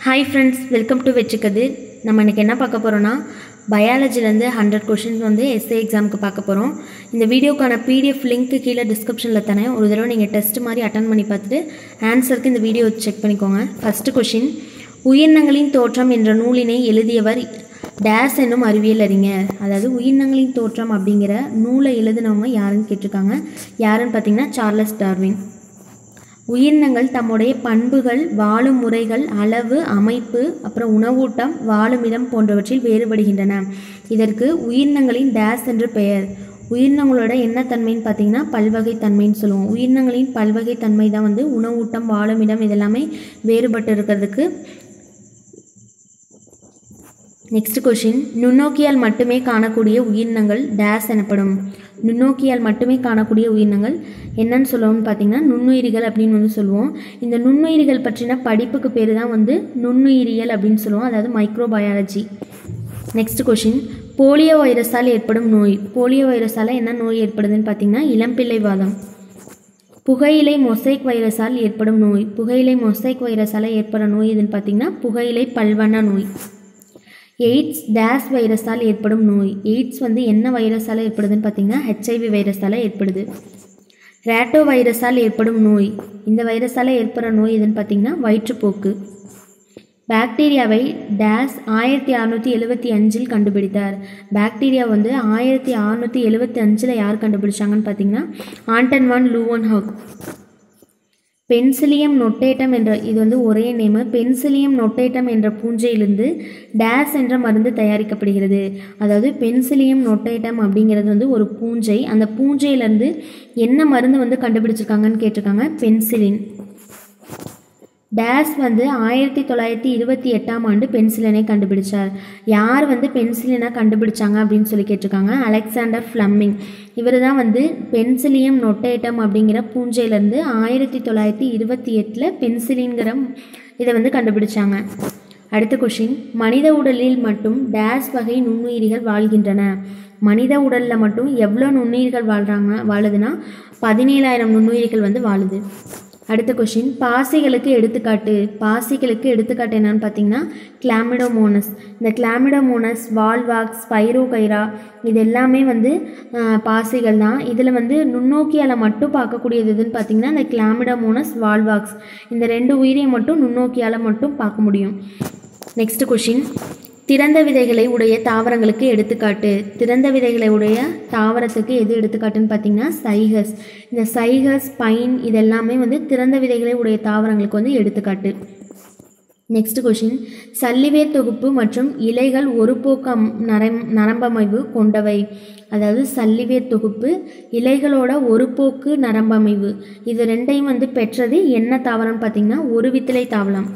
hi friends welcome to வெச்சுக்கது நம்ம இன்றைக்கி என்ன பார்க்க போகிறோன்னா பயாலஜிலேருந்து ஹண்ட்ரட் கொஷின்ஸ் வந்து எஸ்ஏ எக்ஸாமுக்கு பார்க்க போகிறோம் இந்த வீடியோக்கான பிடிஎஃப் லிங்க்கு கீழே டிஸ்கிரிப்ஷனில் தரேன் ஒரு தடவை நீங்கள் டெஸ்ட் மாதிரி அட்டன் பண்ணி பார்த்துட்டு ஆன்சருக்கு இந்த வீடியோ செக் பண்ணிக்கோங்க ஃபஸ்ட்டு கொஷின் உயிரினங்களின் தோற்றம் என்ற நூலினை எழுதியவர் டேஸ் என்னும் அறிவியல் அறிஞர் அதாவது உயிரினங்களின் தோற்றம் அப்படிங்கிற நூலை எழுதினவங்க யாருன்னு கேட்டிருக்காங்க யாருன்னு பார்த்தீங்கன்னா சார்லஸ் டார்வின் உயிரினங்கள் தம்முடைய பண்புகள் வாழும் முறைகள் அளவு அமைப்பு அப்புறம் உணவூட்டம் வாழும் இடம் போன்றவற்றில் வேறுபடுகின்றன இதற்கு உயிரினங்களின் டேஸ் என்று பெயர் உயிரினங்களோட என்ன தன்மைன்னு பார்த்தீங்கன்னா பல்வகை தன்மைன்னு சொல்லுவோம் உயிரினங்களின் பல்வகை தன்மை தான் வந்து உணவூட்டம் வாழும் இடம் இதெல்லாமே வேறுபட்டு இருக்கிறதுக்கு நெக்ஸ்ட் கொஷின் நுண்ணோக்கியால் மட்டுமே காணக்கூடிய உயிரினங்கள் டேஸ் எனப்படும் நுண்ணோக்கியால் மட்டுமே காணக்கூடிய உயிரினங்கள் என்னன்னு சொல்லுவோம்னு பார்த்தீங்கன்னா நுண்ணுயிரிகள் அப்படின்னு வந்து சொல்லுவோம் இந்த நுண்ணுயிரிகள் பற்றின படிப்புக்கு பேர் தான் வந்து நுண்ணுயிரியல் அப்படின்னு சொல்லுவோம் அதாவது மைக்ரோபயாலஜி நெக்ஸ்ட் கொஷின் போலியோ வைரஸால் ஏற்படும் நோய் போலியோ வைரஸால் என்ன நோய் ஏற்படுதுன்னு பார்த்தீங்கன்னா இளம்பிள்ளைவாதம் புகையிலை மொசைக் வைரஸால் ஏற்படும் நோய் புகையிலை மொசைக் வைரஸால் ஏற்படும் நோய் எதுன்னு பார்த்தீங்கன்னா புகையிலை பல்வண்ண நோய் எய்ட்ஸ் டேஸ் வைரஸால் ஏற்படும் நோய் எய்ட்ஸ் வந்து என்ன வைரஸால் ஏற்படுதுன்னு பார்த்தீங்கன்னா ஹெச்ஐவி வைரஸால் ஏற்படுது ரேட்டோ வைரஸால் ஏற்படும் நோய் இந்த வைரஸால் ஏற்படுற நோய் எதுன்னு பார்த்தீங்கன்னா வயிற்றுப்போக்கு பாக்டீரியாவை டேஸ் ஆயிரத்தி அறநூற்றி எழுபத்தி அஞ்சில் கண்டுபிடித்தார் பாக்டீரியா வந்து ஆயிரத்தி அறநூற்றி எழுபத்தி அஞ்சில் யார் கண்டுபிடிச்சாங்கன்னு பார்த்தீங்கன்னா Anton van Leeuwenhoek penicillium notatum என்ற இது வந்து ஒரே நேமு பென்சிலியம் நொட்டேட்டம் என்ற பூஞ்சையிலிருந்து டேஸ் என்ற மருந்து தயாரிக்கப்படுகிறது அதாவது பென்சிலியம் நொட்டேட்டம் அப்படிங்கிறது வந்து ஒரு பூஞ்சை அந்த பூஞ்சையிலேருந்து என்ன மருந்து வந்து கண்டுபிடிச்சிருக்காங்கன்னு கேட்டிருக்காங்க பென்சிலின் டேஸ் வந்து ஆயிரத்தி தொள்ளாயிரத்தி இருபத்தி எட்டாம் ஆண்டு பென்சிலினை கண்டுபிடிச்சார் யார் வந்து பென்சிலினை கண்டுபிடிச்சாங்க அப்படின்னு சொல்லி கேட்டிருக்காங்க அலெக்சாண்டர் ஃப்ளம்மிங் இவர் தான் வந்து பென்சிலியம் நொட்டேட்டம் அப்படிங்கிற பூஞ்சையிலேருந்து ஆயிரத்தி தொள்ளாயிரத்தி இருபத்தி எட்டில் பென்சிலின்கிற இதை வந்து கண்டுபிடிச்சாங்க அடுத்த கொஷின் மனித உடலில் மட்டும் டேஸ் வகை நுண்ணுயிரிகள் வாழ்கின்றன மனித உடலில் மட்டும் எவ்வளோ நுண்ணுயிர்கள் வாழ்கிறாங்க வாழுதுன்னா பதினேழாயிரம் நுண்ணுயிரிகள் வந்து வாழுது அடுத்த கொஷின் பாசிகளுக்கு எடுத்துக்காட்டு பாசிகளுக்கு எடுத்துக்காட்டு என்னன்னு பார்த்தீங்கன்னா கிளாமிடோமோனஸ் இந்த கிளாமிடோமோனஸ் வால்வாக்ஸ் ஸ்பைரோகைரா இது எல்லாமே வந்து பாசிகள் தான் இதில் வந்து நுண்ணோக்கியால் மட்டும் பார்க்கக்கூடியது எதுன்னு பார்த்தீங்கன்னா இந்த கிளாமிடோமோனஸ் வால்வாக்ஸ் இந்த ரெண்டு உயிரையும் மட்டும் நுண்ணோக்கியால் மட்டும் பார்க்க முடியும் நெக்ஸ்ட் கொஷின் திறந்த விதைகளை உடைய தாவரங்களுக்கு எடுத்துக்காட்டு திறந்த விதைகளை உடைய தாவரத்துக்கு எது எடுத்துக்காட்டுன்னு பார்த்தீங்கன்னா சைகஸ் இந்த சைகஸ் பைன் இதெல்லாமே வந்து திறந்த விதைகளை உடைய தாவரங்களுக்கு வந்து எடுத்துக்காட்டு நெக்ஸ்ட் கொஷின் சல்லிவேர் தொகுப்பு மற்றும் இலைகள் ஒரு போக்கம் நரம் நரம்பமைவு கொண்டவை அதாவது சல்லிவேர் தொகுப்பு இலைகளோட ஒரு போக்கு நரம்பமைவு இது ரெண்டையும் வந்து பெற்றது என்ன தாவரம்னு பார்த்தீங்கன்னா ஒரு வித்திலை தாவரம்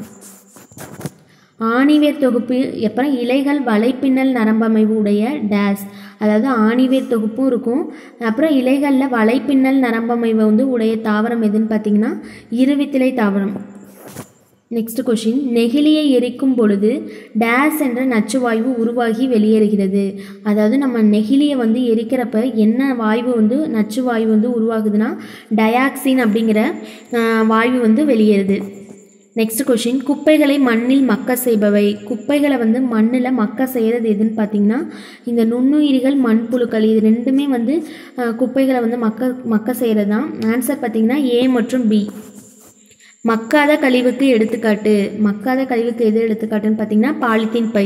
ஆணிவேர் தொகுப்பு அப்புறம் இலைகள் வலைப்பின்னல் நரம்பமைவு உடைய டேஸ் அதாவது ஆணிவேர் தொகுப்பும் இருக்கும் அப்புறம் இலைகளில் வலைப்பின்னல் நரம்பமைவு வந்து உடைய தாவரம் எதுன்னு பார்த்தீங்கன்னா இருவித்திலை தாவரம் நெக்ஸ்ட் கொஷின் நெகிழியை எரிக்கும் பொழுது டேஸ் என்ற நச்சுவாயு உருவாகி வெளியேறுகிறது அதாவது நம்ம நெகிழியை வந்து எரிக்கிறப்ப என்ன வாயு வந்து நச்சுவாயு வந்து உருவாகுதுன்னா டயாக்சின் அப்படிங்கிற வாயு வந்து வெளியேறுது நெக்ஸ்ட் கொஷின் குப்பைகளை மண்ணில் மக்க செய்பவை குப்பைகளை வந்து மண்ணில் மக்க செய்கிறது எதுன்னு பார்த்தீங்கன்னா இந்த நுண்ணுயிரிகள் மண்புழுக்கள் இது ரெண்டுமே வந்து குப்பைகளை வந்து மக்க மக்க செய்கிறது தான் ஆன்சர் பார்த்தீங்கன்னா ஏ மற்றும் பி மக்காத கழிவுக்கு எடுத்துக்காட்டு மக்காத கழிவுக்கு எது எடுத்துக்காட்டுன்னு பார்த்தீங்கன்னா பாலித்தீன் பை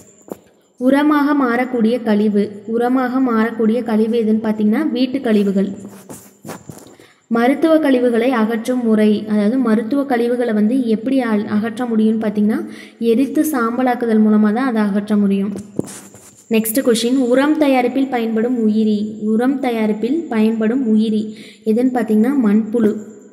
உரமாக மாறக்கூடிய கழிவு உரமாக மாறக்கூடிய கழிவு எதுன்னு பார்த்தீங்கன்னா வீட்டு கழிவுகள் மருத்துவ கழிவுகளை அகற்றும் முறை அதாவது மருத்துவ கழிவுகளை வந்து எப்படி அகற்ற முடியும்னு பார்த்தீங்கன்னா எரித்து சாம்பலாக்குதல் மூலமாக தான் அதை அகற்ற முடியும் நெக்ஸ்ட் கொஷின் உரம் தயாரிப்பில் பயன்படும் உயிரி உரம் தயாரிப்பில் பயன்படும் உயிரி எதுன்னு பார்த்தீங்கன்னா மண்புழு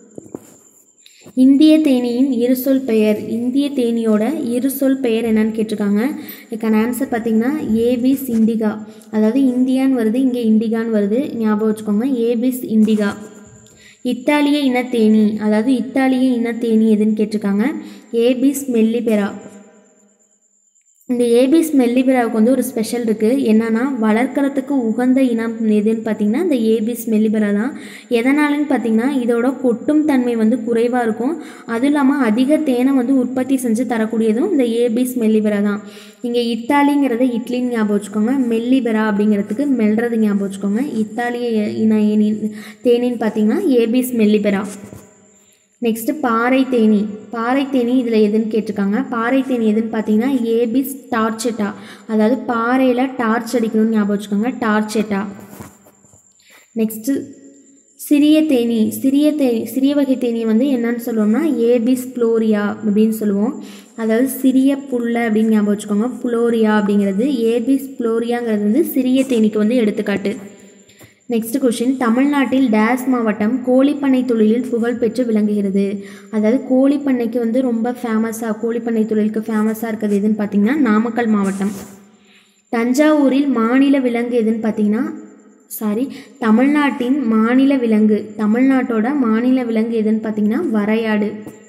இந்திய தேனியின் இருசொல் பெயர் இந்திய தேனியோட இருசொல் பெயர் என்னன்னு கேட்டிருக்காங்க இதுக்கான ஆன்சர் பார்த்தீங்கன்னா ஏபிஸ் இண்டிகா அதாவது இந்தியான்னு வருது இங்கே இண்டிகான்னு வருது ஞாபகம் வச்சுக்கோங்க ஏபிஸ் இண்டிகா இத்தாலிய இனத்தேனி அதாவது இத்தாலிய இனத்தேனி எதுன்னு கேட்டிருக்காங்க ஏபிஸ் மெல்லிபெரா இந்த ஏபிஸ் மெல்லிபெராவுக்கு வந்து ஒரு ஸ்பெஷல் இருக்குது என்னன்னா வளர்க்குறதுக்கு உகந்த இனம் எதுன்னு பார்த்தீங்கன்னா இந்த ஏபிஸ் மெல்லிபெரா தான் எதனாலன்னு பார்த்தீங்கன்னா இதோட கொட்டும் தன்மை வந்து குறைவாக இருக்கும் அதுவும் இல்லாமல் அதிக தேனை வந்து உற்பத்தி செஞ்சு தரக்கூடியதும் இந்த ஏபிஸ் மெல்லிபெரா தான் இங்கே இத்தாலிங்கிறத இட்லின்னு ஞாபகம் வச்சுக்கோங்க மெல்லிபெரா அப்படிங்கிறதுக்கு மெல்றது ஞாபகம் வச்சுக்கோங்க இத்தாலிய இன ஏனி தேனின்னு பார்த்தீங்கன்னா ஏபிஸ் மெல்லிபெரா நெக்ஸ்ட்டு பாறை தேனி பாறை தேனி இதில் எதுன்னு கேட்டிருக்காங்க பாறை தேனி எதுன்னு பார்த்தீங்கன்னா ஏபிஸ் டார்ச்செட்டா அதாவது பாறையில் டார்ச் அடிக்கணும்னு ஞாபகம் வச்சுக்கோங்க டார்ச்செட்டா நெக்ஸ்ட்டு சிறிய தேனி சிறிய தே சிறிய வகை தேனியை வந்து என்னன்னு சொல்லுவோம்னா ஏபிஸ் ஃப்ளோரியா அப்படின்னு சொல்லுவோம் அதாவது சிறிய புல்லை அப்படின்னு ஞாபகம் வச்சுக்கோங்க ஃப்ளோரியா அப்படிங்கிறது ஏபிஸ் ஃப்ளோரியாங்கிறது வந்து சிறிய தேனிக்கு வந்து எடுத்துக்காட்டு நெக்ஸ்ட் கொஷின் தமிழ்நாட்டில் டேஸ் மாவட்டம் கோழிப்பண்ணை தொழிலில் புகழ்பெற்று விளங்குகிறது அதாவது கோழிப்பண்ணைக்கு வந்து ரொம்ப ஃபேமஸாக கோழிப்பண்ணை தொழிலுக்கு ஃபேமஸாக இருக்கிறது எதுன்னு பார்த்தீங்கன்னா நாமக்கல் மாவட்டம் தஞ்சாவூரில் மாநில விலங்கு எதுன்னு பார்த்தீங்கன்னா சாரி தமிழ்நாட்டின் மாநில விலங்கு தமிழ்நாட்டோட மாநில விலங்கு எதுன்னு பார்த்தீங்கன்னா வரையாடு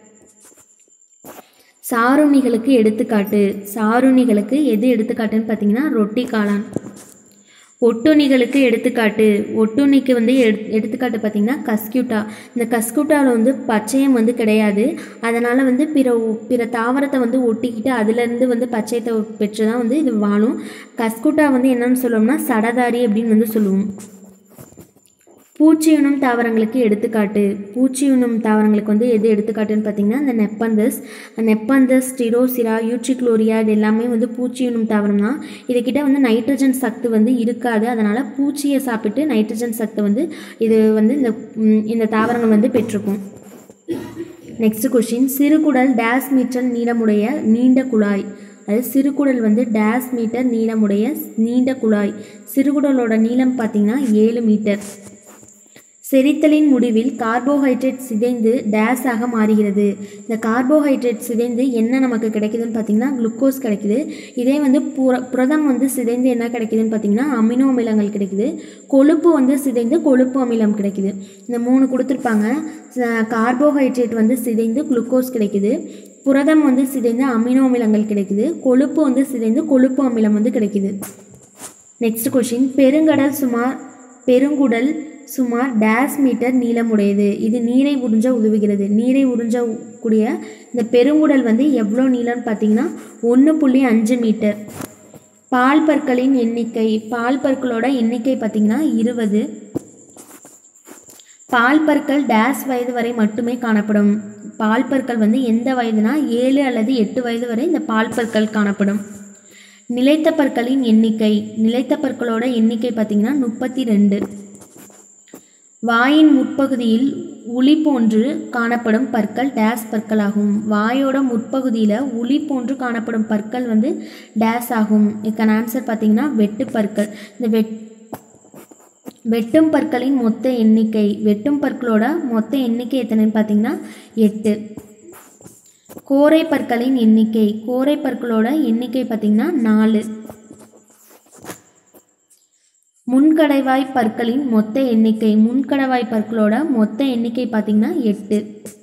சாருணிகளுக்கு எடுத்துக்காட்டு சாருணிகளுக்கு எது எடுத்துக்காட்டுன்னு பார்த்தீங்கன்னா ரொட்டி காளான் ஒட்டுண்ணிகளுக்கு எடுத்துக்காட்டு ஒட்டுண்ணிக்கு வந்து எடு எடுத்துக்காட்டு பார்த்திங்கன்னா கஸ்கியூட்டா இந்த கஸ்கியூட்டாவில் வந்து பச்சையம் வந்து கிடையாது அதனால் வந்து பிற உ- பிற தாவரத்தை வந்து ஒட்டிக்கிட்டு அதுலேருந்து வந்து பச்சையத்தை பெற்று தான் வந்து இது வாழும் கஸ்குட்டா வந்து என்னன்னு சொல்லுவோம்னா சடதாரி அப்படின்னு வந்து சொல்லுவோம் பூச்சியுண்ணும் தாவரங்களுக்கு எடுத்துக்காட்டு பூச்சியுண்ணும் தாவரங்களுக்கு வந்து எது எடுத்துக்காட்டுன்னு பார்த்தீங்கன்னா இந்த நெப்பந்தஸ் நெப்பந்தஸ் ஸ்டிரோசிரா யூட்ரிக்ளோரியா இது எல்லாமே வந்து பூச்சியுண்ணும் தாவரம் தான் இதுக்கிட்ட வந்து நைட்ரஜன் சத்து வந்து இருக்காது அதனால் பூச்சியை சாப்பிட்டு நைட்ரஜன் சத்து வந்து இது வந்து இந்த ம், இந்த தாவரங்கள் வந்து பெற்றிருக்கும் நெக்ஸ்ட் கொஷின் சிறுகுடல் டேஸ் மீட்டர் நீளமுடைய நீண்ட குழாய் அது சிறுகுடல் வந்து டேஸ் மீட்டர் நீளமுடைய நீண்ட குழாய் சிறுகுடலோட நீளம் பார்த்தீங்கன்னா ஏழு மீட்டர் செரித்தலின் முடிவில் கார்போஹைட்ரேட் சிதைந்து டேஸ் ஆக மாறுகிறது இந்த கார்போஹைட்ரேட் சிதைந்து என்ன நமக்கு கிடைக்குதுன்னு பார்த்தீங்கன்னா குளுக்கோஸ் கிடைக்குது இதே வந்து புர புரதம் வந்து சிதைந்து என்ன கிடைக்குதுன்னு பார்த்தீங்கன்னா அமினோ அமிலங்கள் கிடைக்குது கொழுப்பு வந்து சிதைந்து கொழுப்பு அமிலம் கிடைக்குது இந்த மூணு கொடுத்துருப்பாங்க கார்போஹைட்ரேட் வந்து சிதைந்து குளுக்கோஸ் கிடைக்குது புரதம் வந்து சிதைந்து அமினோ அமிலங்கள் கிடைக்குது கொழுப்பு வந்து சிதைந்து கொழுப்பு அமிலம் வந்து கிடைக்குது நெக்ஸ்ட் கொஷின் பெருங்கடல் சுமார் பெருங்குடல் சுமார் டேஸ் மீட்டர் நீளமுடையது இது நீரை உறிஞ்ச உதவுகிறது நீரை உறிஞ்ச கூடிய இந்த பெருங்குடல் வந்து எவ்வளோ நீளம்னு பார்த்தீங்கன்னா ஒன்று புள்ளி அஞ்சு மீட்டர் பால் பற்களின் எண்ணிக்கை பால் பற்களோட எண்ணிக்கை பார்த்தீங்கன்னா இருபது பால் பற்கள் டேஸ் வயது வரை மட்டுமே காணப்படும் பால் பற்கள் வந்து எந்த வயதுனா ஏழு அல்லது எட்டு வயது வரை இந்த பால் பற்கள் காணப்படும் நிலைத்த பற்களின் எண்ணிக்கை நிலைத்த பற்களோட எண்ணிக்கை பார்த்தீங்கன்னா முப்பத்தி ரெண்டு வாயின் முற்பகுதியில் உளி போன்று காணப்படும் பற்கள் டேஸ் பற்களாகும் வாயோட முற்பகுதியில் உளி போன்று காணப்படும் பற்கள் வந்து டேஸ் ஆகும் இதுக்கான ஆன்சர் பார்த்தீங்கன்னா வெட்டு பற்கள் இந்த வெட் வெட்டும் பற்களின் மொத்த எண்ணிக்கை வெட்டும் பற்களோட மொத்த எண்ணிக்கை எத்தனைன்னு பார்த்தீங்கன்னா எட்டு கோரை பற்களின் எண்ணிக்கை கோரை பற்களோட எண்ணிக்கை பார்த்தீங்கன்னா நாலு முன்கடைவாய் பற்களின் மொத்த எண்ணிக்கை முன்கடைவாய் பற்களோட மொத்த எண்ணிக்கை பார்த்தீங்கன்னா எட்டு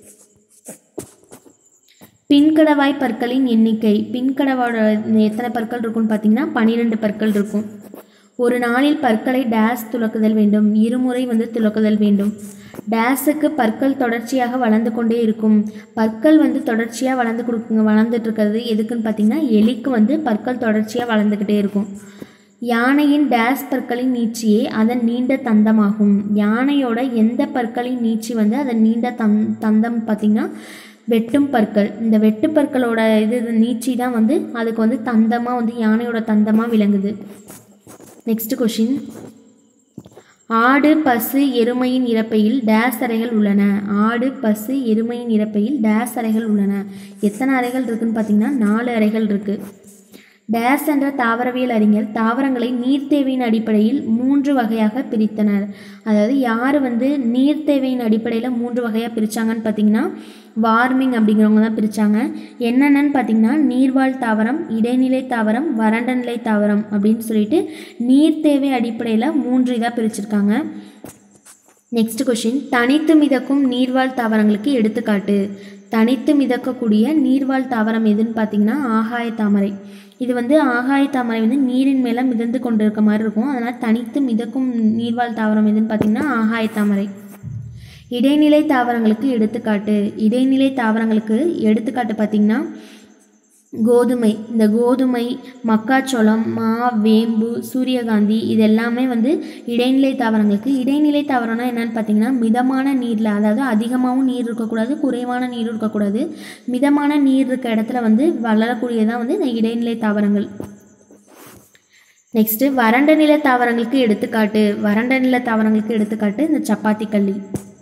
பின்கடவாய் பற்களின் எண்ணிக்கை பின்கடவோட எத்தனை பற்கள் இருக்கும்னு பார்த்தீங்கன்னா பன்னிரெண்டு பற்கள் இருக்கும் ஒரு நாளில் பற்களை டேஸ் துலக்குதல் வேண்டும் இருமுறை வந்து துலக்குதல் வேண்டும் டேஸுக்கு பற்கள் தொடர்ச்சியாக வளர்ந்து கொண்டே இருக்கும் பற்கள் வந்து தொடர்ச்சியாக வளர்ந்து கொடுக்குங்க வளர்ந்துட்டு இருக்கிறது எதுக்குன்னு பார்த்தீங்கன்னா எலிக்கு வந்து பற்கள் தொடர்ச்சியாக வளர்ந்துக்கிட்டே இருக்கும் யானையின் டேஸ் பற்களின் நீட்சியே அதன் நீண்ட தந்தமாகும் யானையோட எந்த பற்களின் நீட்சி வந்து அதன் நீண்ட தந் தந்தம் பார்த்திங்கன்னா வெட்டும் பற்கள் இந்த வெட்டு பற்களோட இது இது நீட்சி தான் வந்து அதுக்கு வந்து தந்தமாக வந்து யானையோட தந்தமாக விளங்குது நெக்ஸ்ட் கொஷின் ஆடு பசு எருமையின் இறப்பையில் டேஸ் அறைகள் உள்ளன ஆடு பசு எருமையின் இறப்பையில் டேஸ் அறைகள் உள்ளன எத்தனை அறைகள் இருக்குன்னு பார்த்தீங்கன்னா நாலு அறைகள் இருக்குது டேஸ் என்ற தாவரவியல் அறிஞர் தாவரங்களை நீர் தேவையின் அடிப்படையில் மூன்று வகையாக பிரித்தனர் அதாவது யார் வந்து நீர் தேவையின் அடிப்படையில் மூன்று வகையாக பிரித்தாங்கன்னு பார்த்தீங்கன்னா வார்மிங் அப்படிங்கிறவங்க தான் பிரித்தாங்க என்னென்னு பார்த்தீங்கன்னா நீர்வாழ் தாவரம் இடைநிலை தாவரம் வறண்ட நிலை தாவரம் அப்படின்னு சொல்லிட்டு நீர் தேவை அடிப்படையில் மூன்று இதாக பிரிச்சிருக்காங்க நெக்ஸ்ட் கொஷின் தனித்து மிதக்கும் நீர்வாழ் தாவரங்களுக்கு எடுத்துக்காட்டு தனித்து மிதக்கக்கூடிய நீர்வாழ் தாவரம் எதுன்னு பார்த்தீங்கன்னா ஆகாய தாமரை இது வந்து ஆகாய தாமரை வந்து நீரின் மேலே மிதந்து கொண்டு இருக்க மாதிரி இருக்கும் அதனால் தனித்து மிதக்கும் நீர்வாழ் தாவரம் எதுன்னு பார்த்தீங்கன்னா ஆகாய தாமரை இடைநிலை தாவரங்களுக்கு எடுத்துக்காட்டு இடைநிலை தாவரங்களுக்கு எடுத்துக்காட்டு பார்த்திங்கன்னா கோதுமை இந்த கோதுமை மக்காச்சோளம் மா வேம்பு சூரியகாந்தி இது எல்லாமே வந்து இடைநிலை தாவரங்களுக்கு இடைநிலை தாவரம்னா என்னன்னு பார்த்தீங்கன்னா மிதமான நீரில் அதாவது அதிகமாகவும் நீர் இருக்கக்கூடாது குறைவான நீர் இருக்கக்கூடாது மிதமான நீர் இருக்க இடத்துல வந்து வளரக்கூடியதான் வந்து இந்த இடைநிலை தாவரங்கள் நெக்ஸ்ட்டு வறண்ட நில தாவரங்களுக்கு எடுத்துக்காட்டு வறண்ட நில தாவரங்களுக்கு எடுத்துக்காட்டு இந்த சப்பாத்தி கள்ளி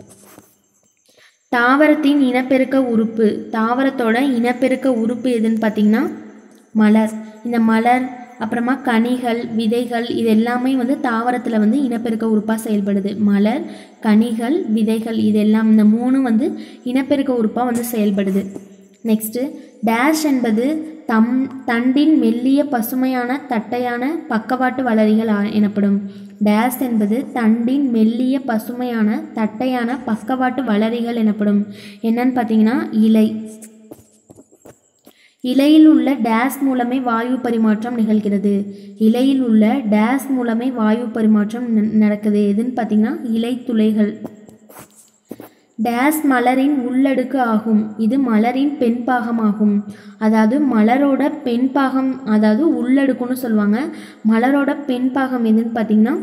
தாவரத்தின் இனப்பெருக்க உறுப்பு தாவரத்தோட இனப்பெருக்க உறுப்பு எதுன்னு பார்த்தீங்கன்னா மலர் இந்த மலர் அப்புறமா கனிகள் விதைகள் இது எல்லாமே வந்து தாவரத்தில் வந்து இனப்பெருக்க உறுப்பாக செயல்படுது மலர் கனிகள் விதைகள் இது எல்லாம் இந்த மூணும் வந்து இனப்பெருக்க உறுப்பாக வந்து செயல்படுது நெக்ஸ்ட்டு டேஷ் என்பது தம் தண்டின் மெல்லிய பசுமையான தட்டையான பக்கவாட்டு வளரிகள் ஆ- எனப்படும் டேஸ் என்பது தண்டின் மெல்லிய பசுமையான தட்டையான பக்கவாட்டு வளரிகள் எனப்படும் என்னன்னு பார்த்தீங்கன்னா இலை இலையில் உள்ள டேஸ் மூலமே வாயு பரிமாற்றம் நிகழ்கிறது இலையில் உள்ள டேஸ் மூலமே வாயு பரிமாற்றம் ந- நடக்குது எதுன்னு பார்த்தீங்கன்னா இலை துளைகள் டேஸ் மலரின் உள்ளடுக்கு ஆகும் இது மலரின் பெண் பாகமாகும் அதாவது மலரோட பெண் பாகம் அதாவது உள்ளடுக்குன்னு சொல்லுவாங்க மலரோட பெண் பாகம் எதுன்னு பார்த்தீங்கன்னா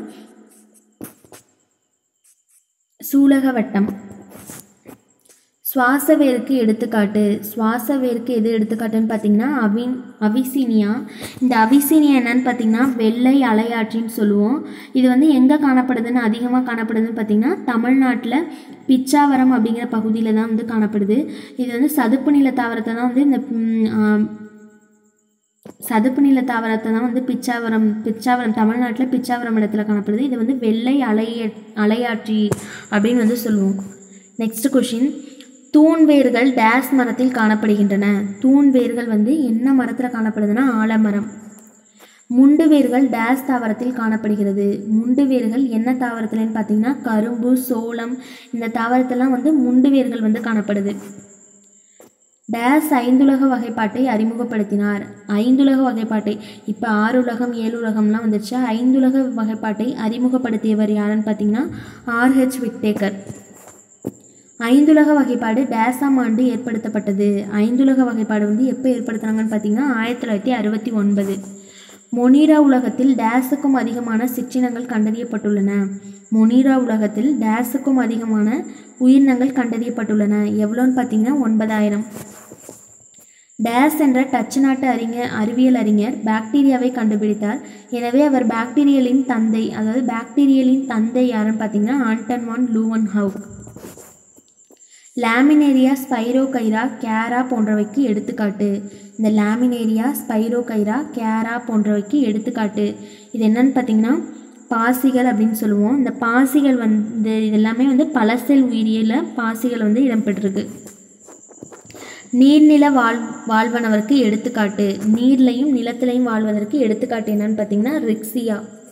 சூலக வட்டம் சுவாச வேருக்கு எடுத்துக்காட்டு சுவாச வேருக்கு எது எடுத்துக்காட்டுன்னு பார்த்தீங்கன்னா அவின் அவிசீனியா இந்த அவிசீனியா என்னன்னு பார்த்தீங்கன்னா வெள்ளை அலையாற்றின்னு சொல்லுவோம் இது வந்து எங்கே காணப்படுதுன்னு அதிகமாக காணப்படுதுன்னு பார்த்தீங்கன்னா தமிழ்நாட்டில் பிச்சாவரம் அப்படிங்கிற பகுதியில் தான் வந்து காணப்படுது இது வந்து சதுப்பு நில தாவரத்தை தான் வந்து இந்த ம், ஆ, சதுப்பு நில தாவரத்தை தான் வந்து பிச்சாவரம் பிச்சாவரம் தமிழ்நாட்டில் பிச்சாவரம் இடத்துல காணப்படுது இது வந்து வெள்ளை அலைய அலையாற்றி அப்படின்னு வந்து சொல்லுவோம் நெக்ஸ்ட் கொஷின் தூண் வேர்கள் டேஸ் மரத்தில் காணப்படுகின்றன தூண் வேர்கள் வந்து என்ன மரத்தில் காணப்படுதுன்னா ஆலமரம் முண்டு வேர்கள் டேஸ் தாவரத்தில் காணப்படுகிறது முண்டு வேர்கள் என்ன தாவரத்துலன்னு பார்த்தீங்கன்னா கரும்பு சோளம் இந்த தாவரத்தெல்லாம் வந்து முண்டு வேர்கள் வந்து காணப்படுது டேஸ் ஐந்துலக வகைப்பாட்டை அறிமுகப்படுத்தினார் ஐந்துலக வகைப்பாட்டை இப்போ ஆறு உலகம் ஏழு உலகம்லாம் வந்துருச்சு ஐந்துலக வகைப்பாட்டை அறிமுகப்படுத்தியவர் யாருன்னு பார்த்தீங்கன்னா ஆர்ஹெச் விக்டேக்கர் ஐந்துலக வகைப்பாடு டேஸாம் ஆண்டு ஏற்படுத்தப்பட்டது ஐந்துலக வகைப்பாடு வந்து எப்போ ஏற்படுத்துனாங்கன்னு பார்த்தீங்கன்னா ஆயிரத்தி தொள்ளாயிரத்தி அறுபத்தி ஒன்பது மொனீரா உலகத்தில் டேஸுக்கும் அதிகமான சிற்றினங்கள் கண்டறியப்பட்டுள்ளன மொனீரா உலகத்தில் டேஸுக்கும் அதிகமான உயிரினங்கள் கண்டறியப்பட்டுள்ளன எவ்வளோன்னு பார்த்தீங்கன்னா ஒன்பதாயிரம் டேஸ் என்ற டச்சு நாட்டு அறிஞர் அறிவியல் அறிஞர் பாக்டீரியாவை கண்டுபிடித்தார் எனவே அவர் பாக்டீரியலின் தந்தை அதாவது பாக்டீரியலின் தந்தை யாருன்னு பார்த்தீங்கன்னா Anton van Leeuwenhoek laminaria spirogyra chara போன்றவைக்கு எடுத்துக்காட்டு இந்த லாமினேரியா ஸ்பைரோகைரா கேரா போன்றவைக்கு எடுத்துக்காட்டு இது என்னன்னு பார்த்தீங்கன்னா பாசிகள் அப்படின்னு சொல்லுவோம் இந்த பாசிகள் வந்து இது எல்லாமே வந்து பழசெல் உயிரியலில் பாசிகள் வந்து இடம்பெற்றிருக்கு நீர்நில வாழ் வாழ்வனவருக்கு எடுத்துக்காட்டு நீர்லையும் நிலத்திலையும் வாழ்வதற்கு எடுத்துக்காட்டு என்னன்னு பார்த்தீங்கன்னா ரிக்ஸியா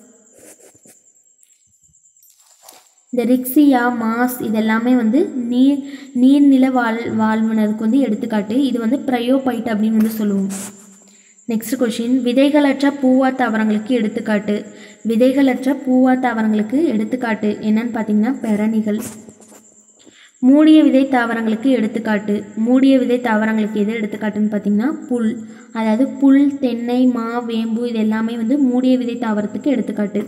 இந்த ரிக்ஸியா மாஸ் இதெல்லாமே வந்து நீர் நீர்நில வாழ் வாழ்வனருக்கு வந்து எடுத்துக்காட்டு இது வந்து ப்ரையோபைட் அப்படின்னு வந்து சொல்லுவோம் நெக்ஸ்ட் கொஷின் விதைகளற்ற பூவா தாவரங்களுக்கு எடுத்துக்காட்டு விதைகளற்ற பூவா தாவரங்களுக்கு எடுத்துக்காட்டு என்னன்னு பார்த்தீங்கன்னா பெரணிகள் மூடிய விதை தாவரங்களுக்கு எடுத்துக்காட்டு மூடிய விதை தாவரங்களுக்கு எது எடுத்துக்காட்டுன்னு பார்த்தீங்கன்னா புல் அதாவது புல் தென்னை மா வேம்பு இது எல்லாமே வந்து மூடிய விதை தாவரத்துக்கு எடுத்துக்காட்டு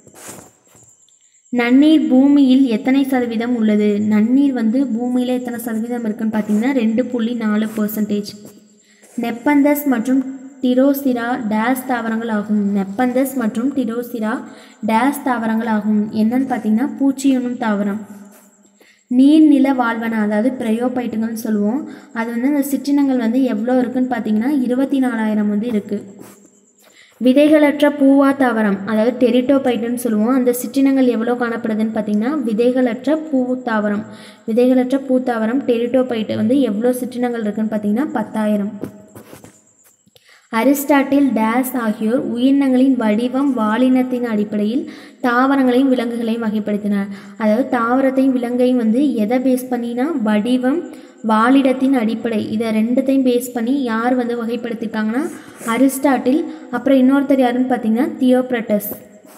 நன்னீர் பூமியில் எத்தனை சதவீதம் உள்ளது நன்னீர் வந்து பூமியில் எத்தனை சதவீதம் இருக்குன்னு பார்த்தீங்கன்னா ரெண்டு புள்ளி நாலு பர்சன்டேஜ் நெப்பந்தஸ் மற்றும் டிரோசிரா டேஸ் தாவரங்கள் ஆகும் நெப்பந்தஸ் மற்றும் டிரோசிரா டேஸ் தாவரங்கள் ஆகும் என்னன்னு பார்த்தீங்கன்னா பூச்சியுண்ணும் தாவரம் நீர்நில வாழ்வன அதாவது பிரயோபைட்டுங்கள்னு சொல்லுவோம் அது வந்து அந்த சிற்றினங்கள் வந்து எவ்வளோ இருக்குன்னு பார்த்தீங்கன்னா இருபத்தி நாலாயிரம் வந்து இருக்குது விதைகளற்ற பூவா தாவரம் அதாவது டெரிட்டோபைட்டுன்னு சொல்லுவோம் அந்த சிற்றினங்கள் எவ்வளோ காணப்படுதுன்னு பார்த்தீங்கன்னா விதைகளற்ற பூ தாவரம் விதைகளற்ற பூ தாவரம் டெரிட்டோபைட்டு வந்து எவ்வளோ சிற்றினங்கள் இருக்குன்னு பார்த்தீங்கன்னா பத்தாயிரம் அரிஸ்டாட்டில் டேஸ் ஆகியோர் உயிரினங்களின் வடிவம் வாலினத்தின் அடிப்படையில் தாவரங்களையும் விலங்குகளையும் வகைப்படுத்தினார் அதாவது தாவரத்தையும் விலங்கையும் வந்து எதை பேஸ் பண்ணினா வடிவம் வாலிடத்தின் அடிப்படை இதை ரெண்டுத்தையும் பேஸ் பண்ணி யார் வந்து வகைப்படுத்தியிருக்காங்கன்னா அரிஸ்டாட்டில் அப்புறம் இன்னொருத்தர் யாருன்னு பார்த்தீங்கன்னா தியோப்ரட்டஸ்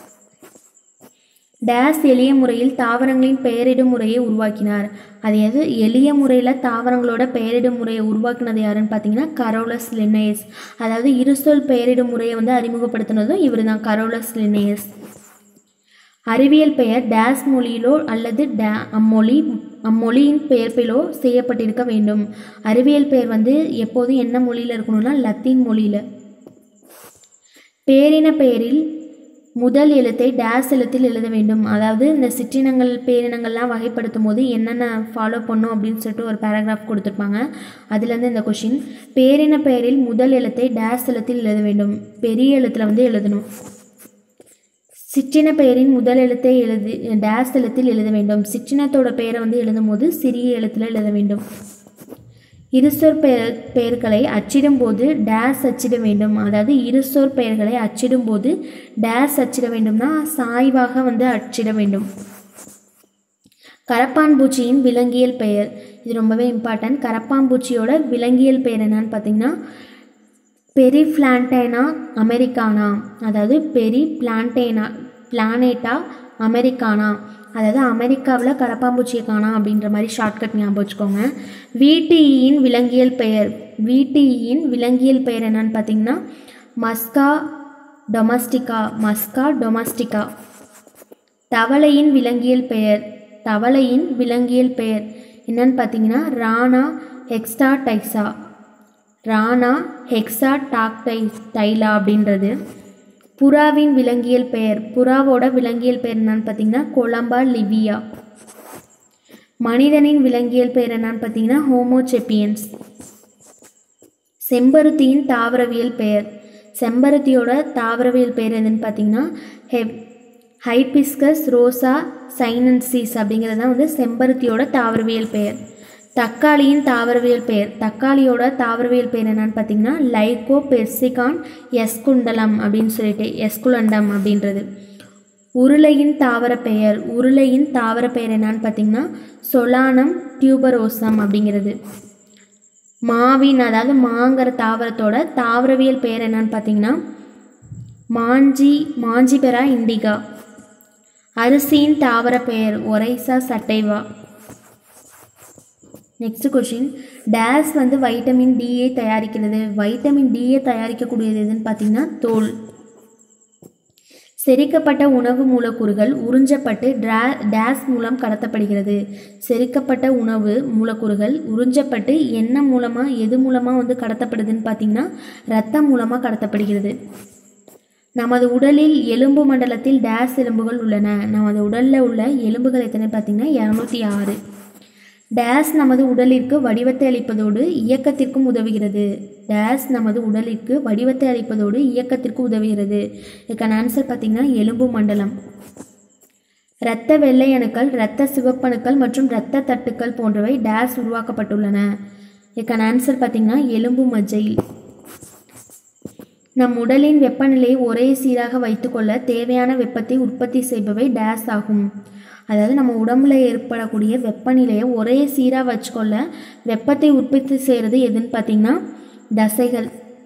டேஸ் எளிய முறையில் தாவரங்களின் பெயரிடும் முறையை உருவாக்கினார் அது எது எளிய முறையில் தாவரங்களோட பெயரிடும் முறையை உருவாக்குனது யாருன்னு பார்த்தீங்கன்னா கரோலஸ் லின்னேயஸ் அதாவது இருசொல் பெயரிடும் முறையை வந்து அறிமுகப்படுத்தினதும் இவர் தான் கரோலஸ் லின்னேயஸ் அறிவியல் பெயர் டேஸ் மொழியிலோ அல்லது டே அம்மொழி அம்மொழியின் பெயர்ப்பிலோ செய்யப்பட்டிருக்க வேண்டும் அறிவியல் பெயர் வந்து எப்போதும் என்ன மொழியில் இருக்கணும்னா லத்தீன் மொழியில் பேரின பெயரில் முதல் எழுத்தை டேஸ் எழுத்தில் எழுத வேண்டும் அதாவது இந்த சிற்றினங்கள் பேரினங்கள்லாம் வகைப்படுத்தும் போது என்னென்ன ஃபாலோ பண்ணும் அப்படின்னு சொல்லிட்டு ஒரு பேராகிராஃப் கொடுத்துருப்பாங்க அதுலேருந்து இந்த கொஷின் பேரின பெயரில் முதல் எழுத்தை டேஸ் எழுத்தில் எழுத வேண்டும் பெரிய எழுத்தில் வந்து எழுதணும் சிற்றின பெயரின் முதல் எழுத்தை எழுதி டேஸ் எழுத்தில் எழுத வேண்டும் சிற்றினத்தோட பெயரை வந்து எழுதும் போது சிறிய எழுத்தில் எழுத வேண்டும் இருசொற் பெயர் பெயர்களை அச்சிடும்போது டேஸ் அச்சிட வேண்டும் அதாவது இருசொற் பெயர்களை அச்சிடும்போது டேஸ் அச்சிட வேண்டும்னா சாய்வாக வந்து அச்சிட வேண்டும் கரப்பான் பூச்சியின் விலங்கியல் பெயர் இது ரொம்பவே இம்பார்ட்டன்ட் கரப்பான் பூச்சியோட விலங்கியல் பெயர் என்னன்னு பார்த்தீங்கன்னா பெரி பிளான்டேனா அமெரிக்கானா அதாவது பெரி பிளான்டேனா பிளானேட்டா அமெரிக்கானா அதாவது அமெரிக்காவில் கரப்பாம்பூச்சியை காணாம் அப்படின்ற மாதிரி ஷார்ட்கட் ஞாபகம் வச்சுக்கோங்க விடிஇயின் விலங்கியல் பெயர் விடிஇயின் விலங்கியல் பெயர் என்னன்னு பார்த்தீங்கன்னா மஸ்கா டொமஸ்டிகா மஸ்கா டொமஸ்டிகா தவளையின் விலங்கியல் பெயர் தவளையின் விலங்கியல் பெயர் என்னன்னு பார்த்தீங்கன்னா Rana hexadactyla Rana hexadactyla அப்படின்றது புறாவின் விலங்கியல் பெயர் புறாவோட விலங்கியல் பெயர் என்னன்னு பார்த்தீங்கன்னா கொலம்பா லிவியா மனிதனின் விலங்கியல் பெயர் என்னன்னு பார்த்தீங்கன்னா ஹோமோசெப்பியன்ஸ் செம்பருத்தியின் தாவரவியல் பெயர் செம்பருத்தியோட தாவரவியல் பெயர் எதுன்னு பார்த்தீங்கன்னா ஹெப் ஹைபிஸ்கஸ் ரோசா சைனன்சிஸ் அப்படிங்கிறது தான் வந்து செம்பருத்தியோட தாவரவியல் பெயர் தக்காளியின் தாவரவியல் பெயர் தக்காளியோட தாவரவியல் பெயர் என்னன்னு பார்த்தீங்கன்னா லைகோ பெர்சிகான் எஸ்குண்டலம் அப்படின்னு சொல்லிட்டு எஸ்குலண்டம் அப்படின்றது உருளையின் தாவர பெயர் உருளையின் தாவர பெயர் என்னன்னு பார்த்தீங்கன்னா சொலானம் டியூபரோசம் அப்படிங்கிறது மாவின் அதாவது மாங்கிற தாவரத்தோட தாவரவியல் பெயர் என்னன்னு பார்த்தீங்கன்னா மாஞ்சி மாஞ்சிபெரா இண்டிகா அரிசியின் தாவர பெயர் ஒரைசா சட்டைவா நெக்ஸ்ட் கொஷின் டேஸ் வந்து வைட்டமின் டியை தயாரிக்கிறது வைட்டமின் டியை தயாரிக்கக்கூடியது எதுன்னு பார்த்தீங்கன்னா தோல் செரிக்கப்பட்ட உணவு மூலக்கூறுகள் உறிஞ்சப்பட்டு டா டேஸ் மூலம் கடத்தப்படுகிறது செரிக்கப்பட்ட உணவு மூலக்கூறுகள் உறிஞ்சப்பட்டு என்ன மூலமாக எது மூலமாக வந்து கடத்தப்படுதுன்னு பார்த்தீங்கன்னா ரத்தம் மூலமாக கடத்தப்படுகிறது நமது உடலில் எலும்பு மண்டலத்தில் டேஸ் எலும்புகள் உள்ளன நமது உடலில் உள்ள எலும்புகள் எத்தனை பார்த்தீங்கன்னா இரநூத்தி ஆறு டேஸ் நமது உடலிற்கு வடிவத்தை அளிப்பதோடு இயக்கத்திற்கும் உதவுகிறது டேஸ் நமது உடலிற்கு வடிவத்தை அளிப்பதோடு இயக்கத்திற்கு உதவுகிறது இதுக்கான ஆன்சர் பார்த்தீங்கன்னா எலும்பு மண்டலம் இரத்த வெள்ளை அணுக்கள் இரத்த சிவப்பணுக்கள் மற்றும் இரத்த தட்டுக்கள் போன்றவை டேஸ் உருவாக்கப்பட்டுள்ளன இதுக்கான ஆன்சர் பார்த்தீங்கன்னா எலும்பு மஜ்ஜையில் நம் உடலின் வெப்பநிலையை ஒரே சீராக வைத்துக்கொள்ள தேவையான வெப்பத்தை உற்பத்தி செய்பவை டேஸ் ஆகும் அதாவது நம்ம உடம்புல ஏற்படக்கூடிய வெப்பநிலையை ஒரே சீராக வச்சுக்கொள்ள வெப்பத்தை உற்பத்தி செய்கிறது எதுன்னு பார்த்தீங்கன்னா தசைகள்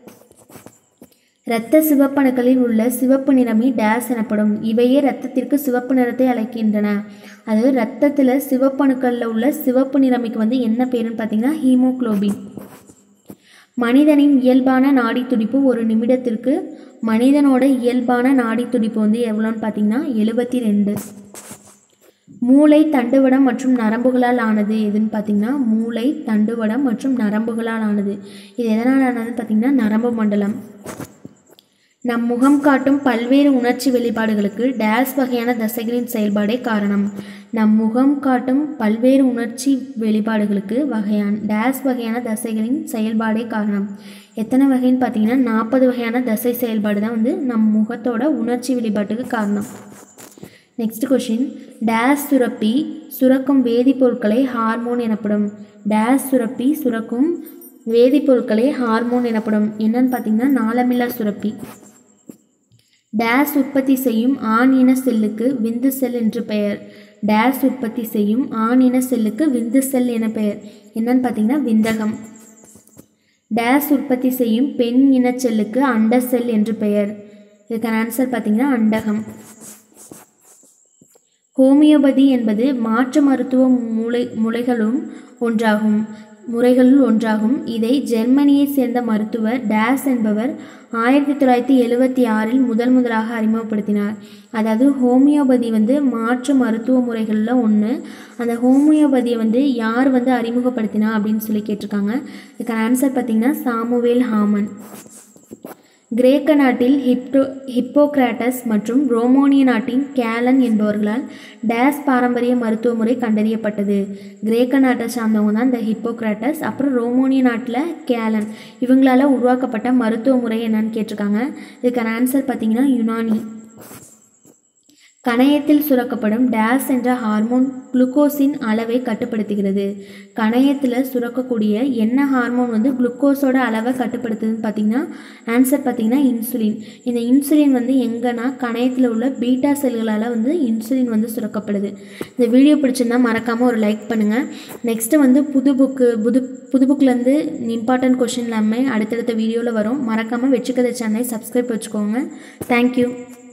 இரத்த சிவப்பணுக்களில் உள்ள சிவப்பு நிறமி டேஸ் எனப்படும் இவையே இரத்தத்திற்கு சிவப்பு நிறத்தை அழைக்கின்றன அதாவது இரத்தத்தில் சிவப்பணுக்களில் உள்ள சிவப்பு நிறமிக்கு வந்து என்ன பேருன்னு பார்த்தீங்கன்னா ஹீமோக்ளோபின் மனிதனின் இயல்பான நாடி துடிப்பு ஒரு நிமிடத்திற்கு மனிதனோட இயல்பான நாடி துடிப்பு வந்து எவ்வளோன்னு பார்த்தீங்கன்னா எழுபத்தி ரெண்டு மூளை தண்டுவடம் மற்றும் நரம்புகளால் ஆனது எதுன்னு பார்த்தீங்கன்னா மூளை தண்டுவடம் மற்றும் நரம்புகளால் ஆனது இது எதனால் ஆனதுன்னு பார்த்தீங்கன்னா நரம்பு மண்டலம் நம் முகம் காட்டும் பல்வேறு உணர்ச்சி வெளிப்பாடுகளுக்கு டேஸ் வகையான தசைகளின் செயல்பாடே காரணம் நம் முகம் காட்டும் பல்வேறு உணர்ச்சி வெளிப்பாடுகளுக்கு வகையான டேஸ் வகையான தசைகளின் செயல்பாடே காரணம் எத்தனை வகைன்னு பார்த்தீங்கன்னா நாற்பது வகையான தசை செயல்பாடு தான் வந்து நம் முகத்தோட உணர்ச்சி வெளிப்பாட்டுக்கு காரணம் நெக்ஸ்ட் கொஷின் டேஸ் சுரப்பி சுரக்கும் வேதிப்பொருட்களை ஹார்மோன் எனப்படும் டேஸ் சுரப்பி சுரக்கும் வேதிப்பொருட்களே ஹார்மோன் எனப்படும் என்னன்னு பார்த்தீங்கன்னா நாளமில்லா சுரப்பி டேஸ் உற்பத்தி செய்யும் ஆண் இன செல்லுக்கு விந்து செல் என்று பெயர் டேஸ் உற்பத்தி செய்யும் ஆண் இன செல்லுக்கு விந்து செல் என பெயர் என்னன்னு பார்த்தீங்கன்னா விந்தகம் டேஸ் உற்பத்தி செய்யும் பெண் இன செல்லுக்கு அண்ட செல் என்று பெயர் இதுக்கான ஆன்சர் பார்த்தீங்கன்னா அண்டகம் ஹோமியோபதி என்பது மாற்று மருத்துவ முறை முறைகளும் ஒன்றாகும் முறைகளுள் ஒன்றாகும் இதை ஜெர்மனியைச் சேர்ந்த மருத்துவர் டேஸ் என்பவர் ஆயிரத்தி தொள்ளாயிரத்தி எழுவத்தி ஆறில் முதல் முதலாக அறிமுகப்படுத்தினார் அதாவது ஹோமியோபதி வந்து மாற்று மருத்துவ முறைகளில் ஒன்று அந்த ஹோமியோபதியை வந்து யார் வந்து அறிமுகப்படுத்தினா அப்படின்னு சொல்லி கேட்டிருக்காங்க இதுக்கான ஆன்சர் பார்த்தீங்கன்னா சாமுவேல் ஹாமன் கிரேக்க நாட்டில் ஹிப்டோ ஹிப்போக்ராட்டஸ் மற்றும் ரோமானிய நாட்டின் கேலன் என்பவர்களால் டேஸ் பாரம்பரிய மருத்துவ முறை கண்டறியப்பட்டது கிரேக்க நாட்டை சார்ந்தவங்க தான் இந்த ஹிப்போக்ராட்டஸ் அப்புறம் ரோமானிய நாட்டில் கேலன் இவங்களால உருவாக்கப்பட்ட மருத்துவ முறை என்னன்னு கேட்டிருக்காங்க இதுக்கான ஆன்சர் பார்த்தீங்கன்னா யுனானி கணையத்தில் சுரக்கப்படும் டேஸ் என்ற ஹார்மோன் குளுக்கோஸின் அளவை கட்டுப்படுத்துகிறது கணையத்தில் சுரக்கக்கூடிய என்ன ஹார்மோன் வந்து குளுக்கோஸோட அளவை கட்டுப்படுத்துதுன்னு பார்த்தீங்கன்னா ஆன்சர் பார்த்தீங்கன்னா இன்சுலின் இந்த இன்சுலின் வந்து எங்கன்னா கணையத்தில் உள்ள பீட்டா செல்களால் வந்து இன்சுலின் வந்து சுரக்கப்படுது இந்த வீடியோ பிடிச்சிருந்தா மறக்காமல் ஒரு லைக் பண்ணுங்கள் நெக்ஸ்ட்டு வந்து புது புக்கு புது புது புக்லேருந்து இம்பார்ட்டன்ட் கொஷின் எல்லாமே அடுத்தடுத்த வீடியோவில் வரும் மறக்காமல் வெற்றிக்கதை சேனலை சப்ஸ்கிரைப் வச்சுக்கோங்க தேங்க்யூ